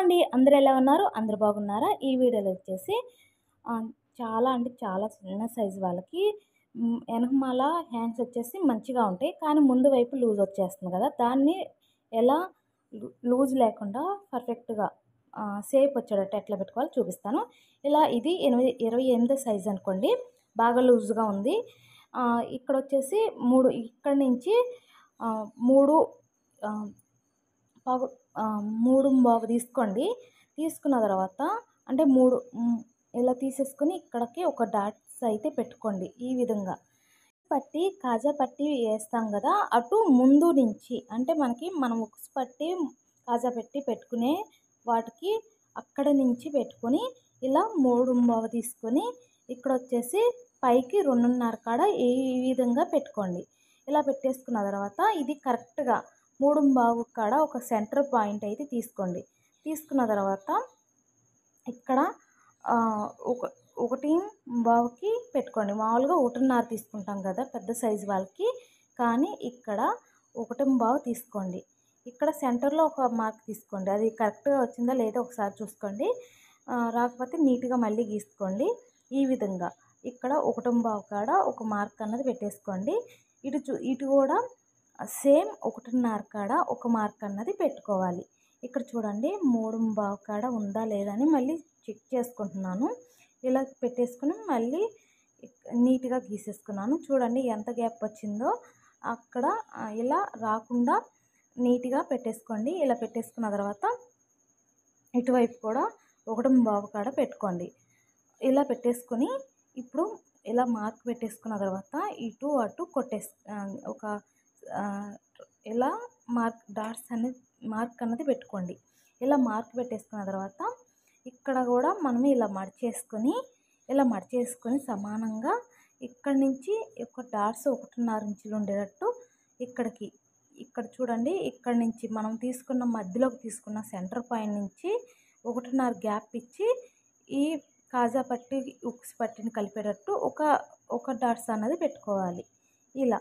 అండి అందరూ ఎలా ఉన్నారు అందరూ బాగున్నారా ఈ వీడియోలో వచ్చేసి ఆ, చాలా అంటే చాలా చిన్న సైజు వాళ్ళకి మ్, వెనకమాల హ్యాండ్స్ వచ్చేసి మంచిగా ఉంటాయి కానీ ముందు వైపు లూజ్ వచ్చేస్తుంది కదా దాన్ని ఎలా లూ- లూజ్ లేకుండా పర్ఫెక్ట్గా సేప్ వచ్చేటట్టు ఎట్లా పెట్టుకోవాలో చూపిస్తాను ఇలా ఇది ఎనిమిది ఇరవై ఎనిమిదో సైజ్ అనుకోండి బాగా లూజ్గా ఉంది ఆ, ఇక్కడ వచ్చేసి మూడు ఇక్కడ నుంచి ఆ, మూడు ఆ, పావు ఆ, మూడు బాగు తీసుకోండి తీసుకున్న తర్వాత అంటే మూడు మ్, ఇలా తీసేసుకొని ఇక్కడికి ఒక డాట్స్ అయితే పెట్టుకోండి ఈ విధంగా పట్టి కాజా పట్టి వేస్తాం కదా అటు ముందు నుంచి అంటే మనకి మనం ఉక్స్ పట్టి కాజా పెట్టి పెట్టుకునే వాటికి అక్కడ నుంచి పెట్టుకొని ఇలా మూడు బావ తీసుకొని ఇక్కడ వచ్చేసి పైకి రెండున్నర కాడ ఈ విధంగా పెట్టుకోండి ఇలా పెట్టేసుకున్న తర్వాత ఇది కరెక్ట్గా మూడు బావు కాడ ఒక సెంటర్ పాయింట్ అయితే తీసుకోండి తీసుకున్న తర్వాత ఇక్కడ ఆ, ఒక ఒకటి బావుకి పెట్టుకోండి మామూలుగా ఒకటిన్నర తీసుకుంటాం కదా పెద్ద సైజు వాళ్ళకి కానీ ఇక్కడ ఒకటి బావు తీసుకోండి ఇక్కడ సెంటర్లో ఒక మార్క్ తీసుకోండి అది కరెక్ట్గా వచ్చిందా లేదా ఒకసారి చూసుకోండి ఆ, రాకపోతే నీట్గా మళ్ళీ గీసుకోండి ఈ విధంగా ఇక్కడ ఒకటి బావు కాడ ఒక మార్క్ అన్నది పెట్టేసుకోండి ఇటు చూ ఇటు కూడా సేమ్ ఒకటిన్నర కాడ ఒక మార్క్ అన్నది పెట్టుకోవాలి ఇక్కడ చూడండి మూడు బావు కాడ ఉందా లేదా అని మళ్ళీ చెక్ చేసుకుంటున్నాను ఇలా పెట్టేసుకుని మళ్ళీ ఇక్- నీట్గా గీసేసుకున్నాను చూడండి ఎంత గ్యాప్ వచ్చిందో అక్కడ ఆ, ఇలా రాకుండా నీట్గా పెట్టేసుకోండి ఇలా పెట్టేసుకున్న తర్వాత ఇటువైపు కూడా ఒకటి బావు కాడ పెట్టుకోండి ఇలా పెట్టేసుకొని ఇప్పుడు ఇలా మార్క్ పెట్టేసుకున్న తర్వాత ఇటు అటు కొట్టేస్ ఆ, ఒక ఆ, ఇలా మార్క్ డాట్స్ అనేది మార్క్ అన్నది పెట్టుకోండి ఇలా మార్క్ పెట్టేసుకున్న తర్వాత ఇక్కడ కూడా మనం ఇలా మడిచేసుకొని ఇలా మడిచేసుకొని సమానంగా ఇక్కడ నుంచి ఒక డాట్స్ ఒకటిన్నర ఇంచులు ఉండేటట్టు ఇక్కడికి ఇక్కడ చూడండి ఇక్కడ నుంచి మనం తీసుకున్న మధ్యలోకి తీసుకున్న సెంటర్ పాయింట్ నుంచి ఒకటిన్నర గ్యాప్ ఇచ్చి ఈ కాజా పట్టి ఉక్స్ పట్టిని కలిపేటట్టు ఒక ఒక డాట్స్ అన్నది పెట్టుకోవాలి ఇలా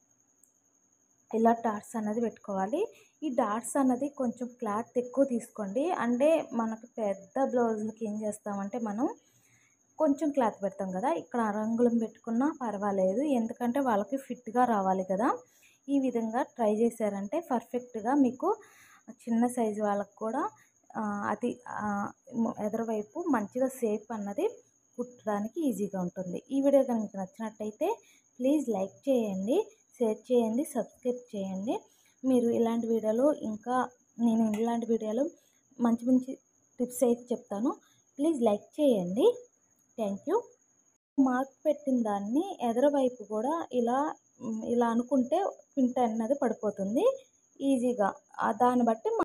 ఇలా డాట్స్ అన్నది పెట్టుకోవాలి ఈ డాట్స్ అన్నది కొంచెం క్లాత్ ఎక్కువ తీసుకోండి అంటే మనకు పెద్ద బ్లౌజులకి ఏం చేస్తామంటే మనం కొంచెం క్లాత్ పెడతాం కదా ఇక్కడ రంగులం పెట్టుకున్నా పర్వాలేదు ఎందుకంటే వాళ్ళకి ఫిట్గా రావాలి కదా ఈ విధంగా ట్రై చేశారంటే పర్ఫెక్ట్గా మీకు చిన్న సైజు వాళ్ళకి కూడా ఆ, అది ఆ, మ- ఎదరవైపు మంచిగా సేప్ అన్నది కుట్టడానికి ఈజీగా ఉంటుంది ఈ వీడియో కనుక మీకు నచ్చినట్టయితే ప్లీజ్ లైక్ చేయండి షేర్ చేయండి సబ్స్క్రైబ్ చేయండి మీరు ఇలాంటి వీడియోలు ఇంకా నేను ఇలాంటి వీడియోలు మంచి మంచి టిప్స్ అయితే చెప్తాను ప్లీజ్ లైక్ చేయండి థ్యాంక్ యూ మార్క్ పెట్టిన దాన్ని ఎదరవైపు కూడా ఇలా మ్, ఇలా అనుకుంటే పింట అన్నది పడిపోతుంది ఈజీగా ఆ దాన్ని బట్టి